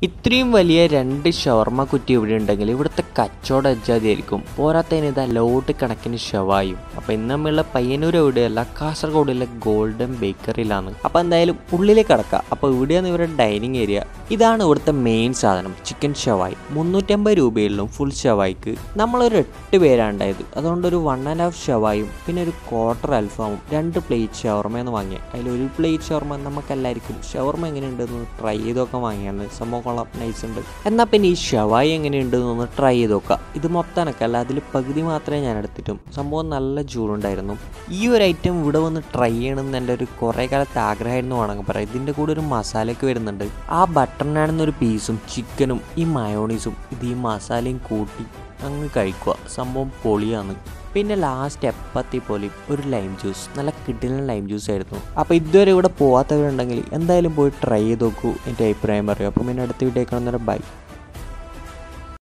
ഇത്രയും വലിയ രണ്ട് ഷവർമ്മ കുറ്റി ഇവിടെ ഉണ്ടെങ്കിൽ ഇവിടുത്തെ കച്ചവടം അജാതിയായിരിക്കും പോരാത്തതിന് ഇതാ ലോട്ട് കണക്കിന് ഷവായും അപ്പോൾ ഇന്ന് നമ്മളുള്ള പയ്യന്നൂർ എവിടെയല്ല കാസർഗോഡിലെ ഗോൾഡൻ ബേക്കറിയിലാണ് അപ്പോൾ എന്തായാലും ഉള്ളിലേക്ക് കടക്കാം അപ്പോൾ ഇവിടെയാണ് ഇവരുടെ ഡൈനിങ് ഏരിയ ഇതാണ് ഇവിടുത്തെ മെയിൻ സാധനം ചിക്കൻ ഷവായി മുന്നൂറ്റമ്പത് രൂപയുള്ളൂ ഫുൾ ഷവായിക്ക് നമ്മളൊരു എട്ട് പേരാണ്ടായത് അതുകൊണ്ട് ഒരു വൺ ആൻഡ് ഹാഫ് ഷവായും പിന്നെ ഒരു ക്വാർട്ടർ അൽഫാമും രണ്ട് പ്ലേറ്റ് ഷവർമയെന്ന് വാങ്ങി അതിലൊരു പ്ലേറ്റ് ഷവർമ നമുക്കെല്ലാവർക്കും ഷവർമ എങ്ങനെയുണ്ടെന്ന് ട്രൈ ചെയ്തൊക്കെ വാങ്ങിയാണ് സംഭവം കൊള്ളാം നൈസ് ഉണ്ട് എന്നാൽ പിന്നെ ഈ ഷവായി എങ്ങനെയുണ്ടെന്ന് ഒന്ന് ട്രൈ ചെയ്ത് നോക്കാം ഇത് മൊത്തം എനക്കല്ല അതിൽ പകുതി മാത്രമേ ഞാൻ എടുത്തിട്ടും സംഭവം നല്ല ചൂടുണ്ടായിരുന്നു ഈ ഒരു ഐറ്റം ഇവിടെ വന്ന് ട്രൈ ചെയ്യണമെന്ന് എൻ്റെ ഒരു കുറേ കാലത്തെ ആഗ്രഹമായിരുന്നു വേണമെങ്കിൽ പറയാം ഇതിൻ്റെ കൂടെ ഒരു മസാലയൊക്കെ വരുന്നുണ്ട് ആ ബട്ടർ നാണെന്നൊരു പീസും ചിക്കനും ഈ മയോണീസും ഇത് ഈ മസാലയും കൂട്ടി അങ്ങ് കഴിക്കുക സംഭവം പൊളിയാണ് പിന്നെ ലാസ്റ്റ് എപ്പത്തി പോലെയും ഒരു ലൈം ജ്യൂസ് നല്ല കിഡിലൻ ലൈം ജ്യൂസ് ആയിരുന്നു അപ്പോൾ ഇതുവരെ ഇവിടെ പോകാത്തവരുണ്ടെങ്കിൽ എന്തായാലും പോയി ട്രൈ ചെയ്ത് നോക്കൂ എൻ്റെ അഭിപ്രായം പറയൂ അപ്പോൾ പിന്നെ അടുത്ത വീഡിയോ കാണുന്നവരെ ബൈ